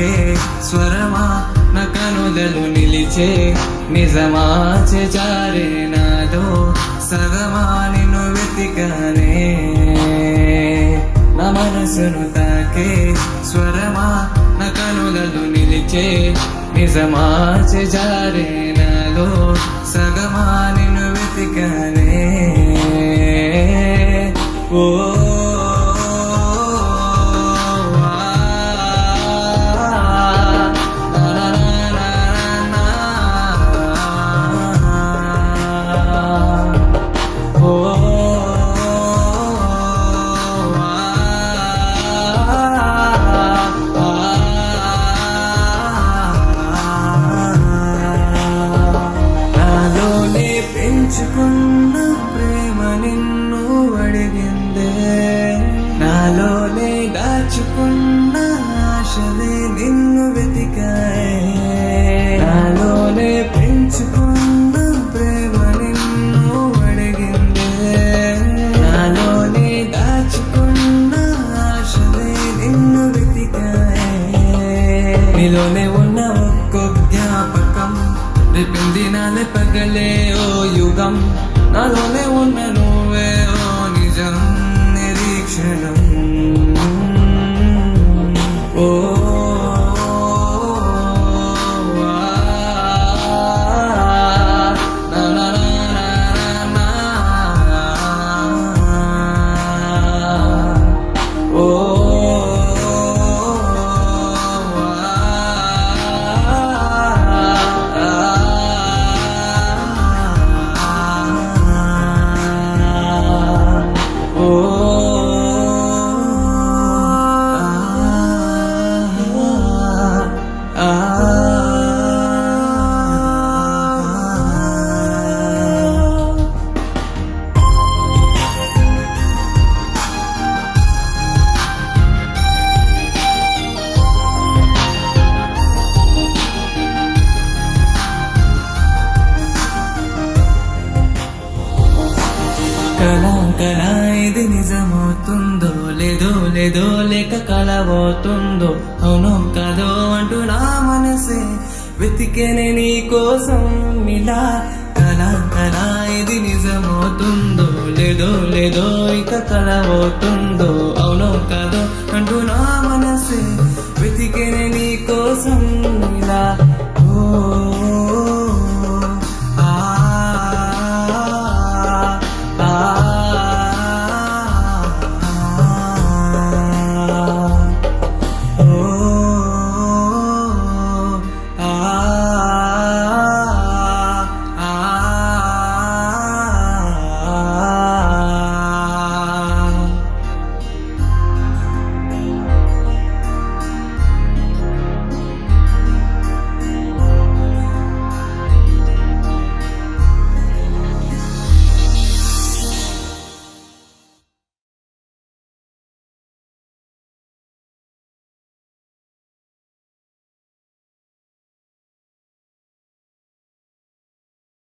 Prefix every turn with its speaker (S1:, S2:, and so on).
S1: తాకే స్వరమా నా కనులలో నిలిచే నిజమా చేచారే నాదో సగమా నిన్ను వెతికానే నా మనసును తాకే స్వరమా నా కనులలో నిలిచే నిజమా చేచారే నాదో సగమా నిన్ను వెతికానే ఓ నాలోనే పెంచుకున్న ప్రేమ నిన్ను అడిగిందే నాలోనే దాచుకున్న ఆశలే నిన్ను వెతికాయే నాలోనే పెంచుకున్న ప్రేమ నిన్ను అడిగిందే నాలోనే దాచుకున్న ఆశలే నిన్ను వెతికాయే నీలోనే ఉన్న ఒక్కో జ్ఞాపకం రేపింది నాలే పగలే ఓ యుగం నాలోనే ఉన్న నువ్వే ఓ నిజం నిరీక్షణం ఓ నా నా నా నా ఓ కళ కళ ఇది నిజమవుతుందో లేదో లేదో లేక కలబోతుందో అవునో కాదో అంటూ నా మనసే వెతికేనే నీ కోసం ఇలా కళ కళ ఇది నిజమవుతుందో లేదో లేదో ఇక కలబోతుందో అవునో కాదో అంటూ నా మనసే వెతికేనే